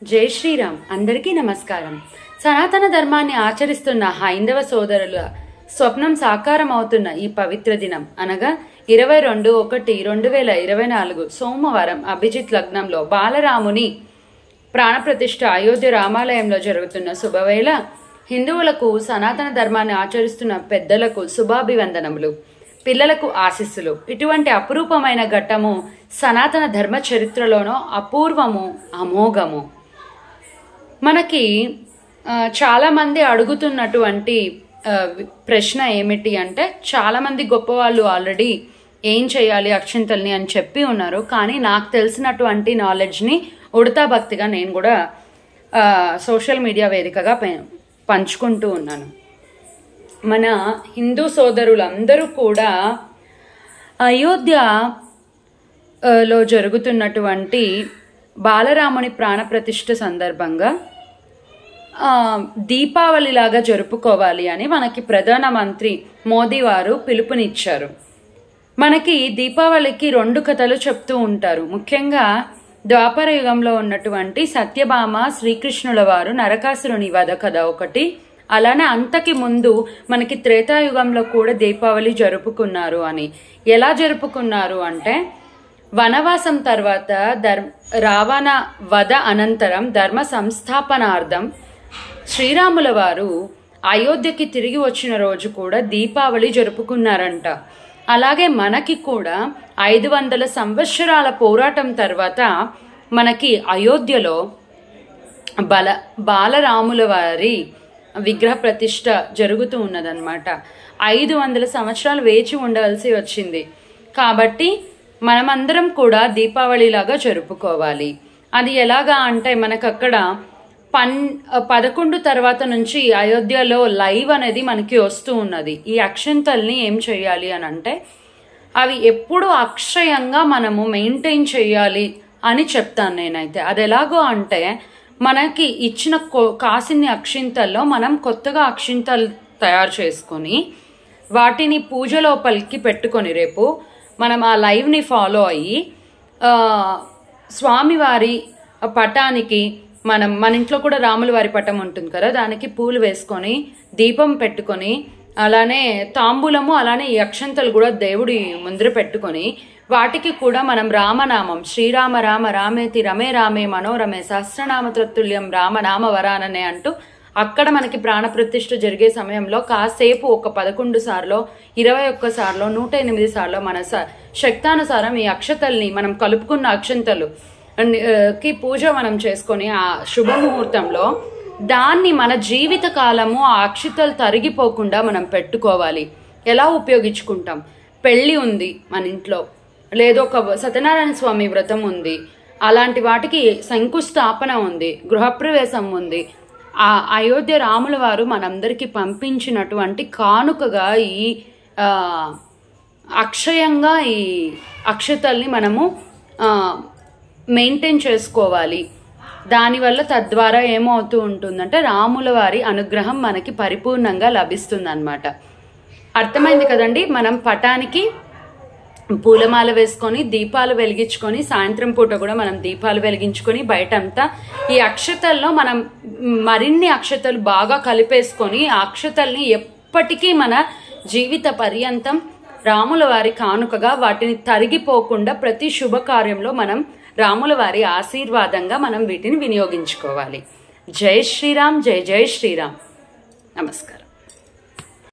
జై శ్రీరామ్ అందరికీ నమస్కారం సనాతన ధర్మాన్ని ఆచరిస్తున్న హైందవ సోదరుల స్వప్నం సాకారం అవుతున్న ఈ పవిత్ర దినం అనగా ఇరవై రెండు ఒకటి రెండు వేల ఇరవై నాలుగు సోమవారం అభిజిత్ లగ్నంలో బాలరాముని ప్రాణప్రతిష్ఠ అయోధ్య రామాలయంలో జరుగుతున్న శుభవేళ హిందువులకు సనాతన ధర్మాన్ని ఆచరిస్తున్న పెద్దలకు శుభాభివందనములు పిల్లలకు ఆశీస్సులు ఇటువంటి అపురూపమైన ఘట్టము సనాతన ధర్మ చరిత్రలోనో అపూర్వము అమోఘము మనకి ఆ, చాలామంది అడుగుతున్నటువంటి ఆ, వి- ప్రశ్న ఏమిటి అంటే చాలామంది గొప్పవాళ్ళు ఆల్రెడీ ఏం చేయాలి అక్షింతల్ని అని చెప్పి ఉన్నారు కానీ నాకు తెలిసినటువంటి నాలెడ్జ్ని ఉడతా భక్తిగా నేను కూడా ఆ, సోషల్ మీడియా వేదికగా పె- పంచుకుంటూ ఉన్నాను మన హిందూ సోదరులందరూ కూడా అయోధ్య ఆ, లో జరుగుతున్నటువంటి బాలరాముని ప్రాణప్రతిష్ఠ సందర్భంగా ఆ, దీపావళిలాగా జరుపుకోవాలి అని మనకి ప్రధానమంత్రి మోదీ వారు పిలుపునిచ్చారు మనకి దీపావళికి రెండు కథలు చెప్తూ ఉంటారు ముఖ్యంగా ద్వాపర యుగంలో ఉన్నటువంటి సత్యభామ శ్రీకృష్ణుల వారు నరకాసురుని వధ కథ ఒకటి అలానే అంతకి ముందు మనకి త్రేతాయుగంలో కూడా దీపావళి జరుపుకున్నారు అని ఎలా జరుపుకున్నారు అంటే వనవాసం తర్వాత ధర్ రావణ వధ అనంతరం ధర్మ సంస్థాపనార్థం శ్రీరాముల వారు అయోధ్యకి తిరిగి వచ్చిన రోజు కూడా దీపావళి జరుపుకున్నారంట అలాగే మనకి కూడా ఐదు వందల సంవత్సరాల పోరాటం తర్వాత మనకి అయోధ్యలో బల బాలరాముల వారి విగ్రహ ప్రతిష్ట జరుగుతూ ఉన్నదన్నమాట ఐదు వందల సంవత్సరాలు వేచి ఉండవలసి వచ్చింది కాబట్టి మనమందరం కూడా దీపావళిలాగా జరుపుకోవాలి అది ఎలాగా అంటే మనకు అక్కడ పన్ పదకొండు తర్వాత నుంచి అయోధ్యలో లైవ్ అనేది మనకి వస్తూ ఉన్నది ఈ అక్షంతల్ని ఏం చేయాలి అని అంటే అవి ఎప్పుడు అక్షయంగా మనము మెయింటైన్ చేయాలి అని చెప్తాను నేనైతే అది ఎలాగో అంటే మనకి ఇచ్చిన కొ- కాసిన్ని అక్షింతల్లో మనం కొత్తగా అక్షింతలు తయారు చేసుకొని వాటిని పూజ లోపలికి పెట్టుకొని రేపు మనం ఆ లైవ్ని ఫాలో అయ్యి ఆ, స్వామివారి పటానికి మనం మన ఇంట్లో కూడా రాముల వారి పటం ఉంటుంది కదా దానికి పూలు వేసుకొని దీపం పెట్టుకొని అలానే తాంబూలము అలానే ఈ అక్షంతలు కూడా దేవుడి ముందర పెట్టుకొని వాటికి కూడా మనం రామనామం శ్రీరామ రామ రామేతి రమే రామే మనోరమే సహస్రనామ తృతుల్యం రామనామ వరాననే అంటూ అక్కడ మనకి ప్రాణప్రతిష్ఠ జరిగే సమయంలో కాసేపు ఒక పదకొండు సార్లు ఇరవై ఒక్క సార్లు నూట ఎనిమిది సార్లు మన స- శక్తానుసారం ఈ అక్షతల్ని మనం కలుపుకున్న అక్షంతలు అన్ని, ఆ, కి పూజ మనం చేసుకొని ఆ శుభముహూర్తంలో దాన్ని మన జీవిత కాలము ఆ అక్షితలు తరిగిపోకుండా మనం పెట్టుకోవాలి ఎలా ఉపయోగించుకుంటాం పెళ్ళి ఉంది మన ఇంట్లో లేదు ఒక సత్యనారాయణ స్వామి వ్రతం ఉంది అలాంటి వాటికి శంకుస్థాపన ఉంది గృహప్రవేశం ఉంది ఆ అయోధ్య రాముల వారు మనందరికీ పంపించినటువంటి కానుకగా ఈ ఆ, అక్షయంగా ఈ అక్షతల్ని మనము ఆ, మెయింటైన్ చేసుకోవాలి దానివల్ల తద్వారా ఏమవుతూ ఉంటుందంటే రాముల వారి అనుగ్రహం మనకి పరిపూర్ణంగా లభిస్తుందన్నమాట అర్థమైంది కదండి మనం పటానికి పూలమాల వేసుకొని దీపాలు వెలిగించుకొని సాయంత్రం పూట కూడా మనం దీపాలు వెలిగించుకొని బయటంతా ఈ అక్షతల్లో మనం మరిన్ని అక్షతలు బాగా కలిపేసుకొని ఆ అక్షతల్ని ఎప్పటికీ మన జీవిత పర్యంతం రాముల వారి కానుకగా వాటిని తరిగిపోకుండా ప్రతి శుభకార్యంలో మనం రాముల వారి ఆశీర్వాదంగా మనం వీటిని వినియోగించుకోవాలి జై శ్రీరామ్ జై జై శ్రీరామ్ నమస్కారం